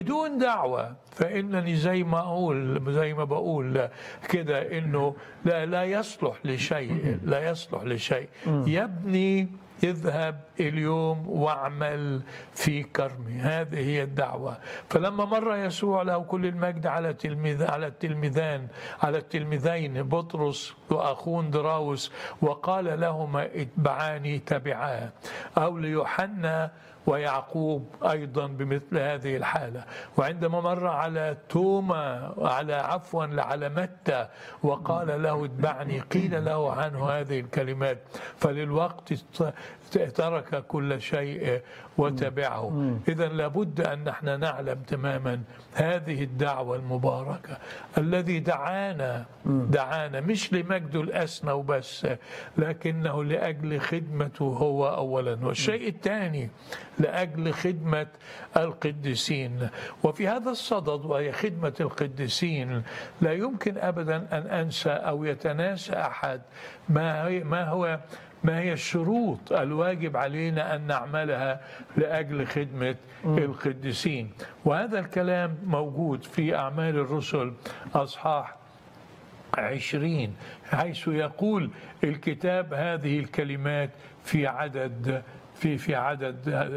بدون دعوة فإنني زي ما أقول زي ما بقول كده إنه لا لا يصلح لشيء لا يصلح لشيء يبني اذهب اليوم واعمل في كرمي هذه هي الدعوة فلما مر يسوع له كل المجد على تلميذ على التلميذان على التلميذين بطرس وأخون دراوس وقال لهما اتبعاني تبعاه أو ليوحنا ويعقوب ايضا بمثل هذه الحاله وعندما مر على توما على عفوا على متى وقال له اتبعني قيل له عنه هذه الكلمات فللوقت ترك كل شيء وتبعه اذا لابد ان نحن نعلم تماما هذه الدعوه المباركه الذي دعانا دعانا مش لمجده الاسنى وبس لكنه لاجل خدمته هو اولا والشيء الثاني لاجل خدمه القديسين وفي هذا الصدد وهي خدمه القديسين لا يمكن ابدا ان انسى او يتناسى احد ما ما هو ما هي الشروط الواجب علينا ان نعملها لاجل خدمه القديسين وهذا الكلام موجود في اعمال الرسل اصحاح عشرين حيث يقول الكتاب هذه الكلمات في عدد في في عدد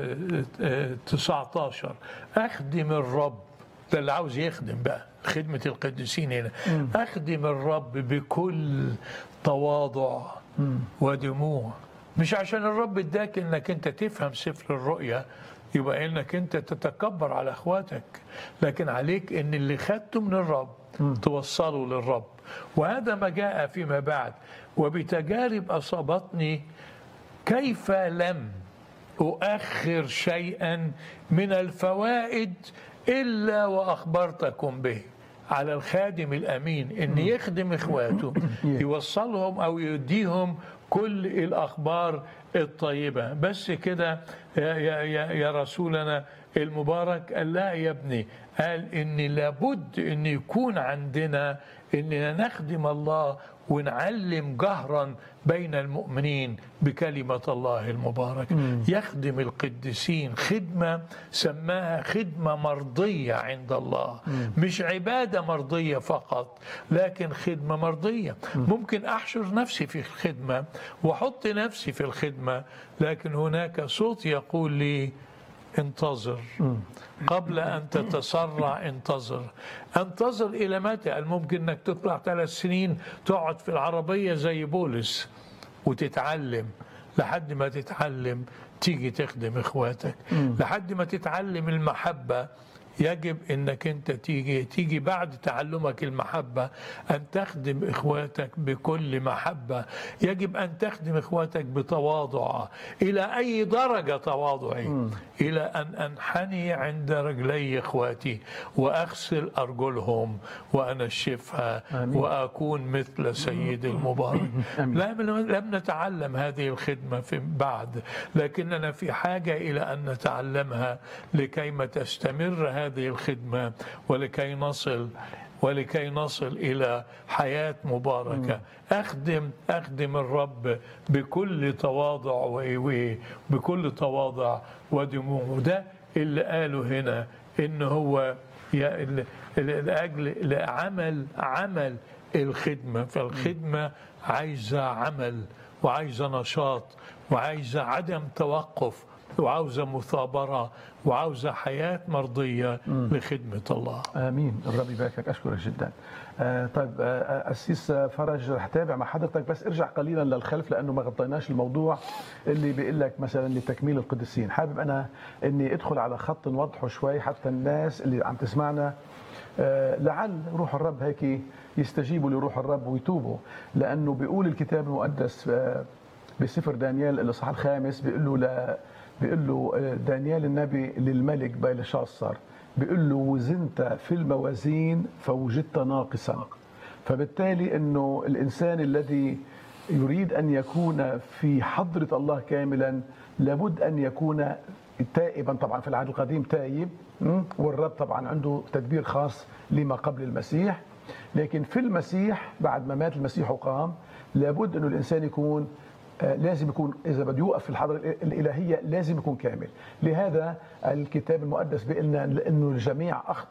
19 اخدم الرب ده اللي عاوز يخدم بقى خدمة القديسين هنا أخدم الرب بكل تواضع ودموع مش عشان الرب اداك انك انت تفهم سفر الرؤيا يبقى انك انت تتكبر على اخواتك لكن عليك ان اللي خدته من الرب توصله للرب وهذا ما جاء فيما بعد وبتجارب اصابتني كيف لم اؤخر شيئا من الفوائد الا واخبرتكم به على الخادم الامين ان يخدم اخواته يوصلهم او يديهم كل الاخبار الطيبه بس كده يا, يا, يا رسولنا المبارك قال لا يا ابني قال ان لابد ان يكون عندنا اننا نخدم الله ونعلم جهرا بين المؤمنين بكلمة الله المباركة يخدم القديسين خدمة سماها خدمة مرضية عند الله مش عبادة مرضية فقط لكن خدمة مرضية ممكن أحشر نفسي في الخدمة وأحط نفسي في الخدمة لكن هناك صوت يقول لي انتظر قبل أن تتسرع انتظر انتظر إلى متى الممكن أنك تطلع ثلاث سنين تقعد في العربية زي بولس وتتعلم لحد ما تتعلم تيجي تخدم اخواتك لحد ما تتعلم المحبة يجب انك انت تيجي تيجي بعد تعلمك المحبه ان تخدم اخواتك بكل محبه يجب ان تخدم اخواتك بتواضع الى اي درجه تواضعي الى ان انحني عند رجلي اخواتي واغسل ارجلهم وانشفها واكون مثل سيد المبارك لم لم نتعلم هذه الخدمه في بعد لكننا في حاجه الى ان نتعلمها لكيما تستمر هذه الخدمة ولكي نصل ولكي نصل إلى حياة مباركة أخدم أخدم الرب بكل تواضع بكل تواضع ودموع وده اللي قاله هنا إن هو لأجل عمل عمل الخدمة فالخدمة عايزة عمل وعايزة نشاط وعايزة عدم توقف وعاوزة مثابرة وعاوزة حياة مرضية م. لخدمة الله آمين الرب يباركك أشكرك جدا آه طيب آه أسيس فرج رح تابع مع حضرتك بس ارجع قليلا للخلف لأنه ما غطيناش الموضوع اللي بيقول لك مثلا لتكميل القديسين حابب أنا أني أدخل على خط نوضحه شوي حتى الناس اللي عم تسمعنا آه لعل روح الرب هيك يستجيبوا لروح الرب ويتوبوا لأنه بيقول الكتاب المقدس بسفر دانيال الإصحاح الخامس بيقول له لا بيقول له دانيال النبي للملك بيلشاصر بيقول له وزنت في الموازين فوجدت ناقصا فبالتالي انه الانسان الذي يريد ان يكون في حضره الله كاملا لابد ان يكون تائبا طبعا في العهد القديم تائب والرب طبعا عنده تدبير خاص لما قبل المسيح لكن في المسيح بعد ما مات المسيح وقام لابد انه الانسان يكون آه، لازم يكون اذا بده يوقف في الحضره الإ- الالهيه لازم يكون كامل لهذا الكتاب المقدس بيقول لنا انه الجميع اخطاوا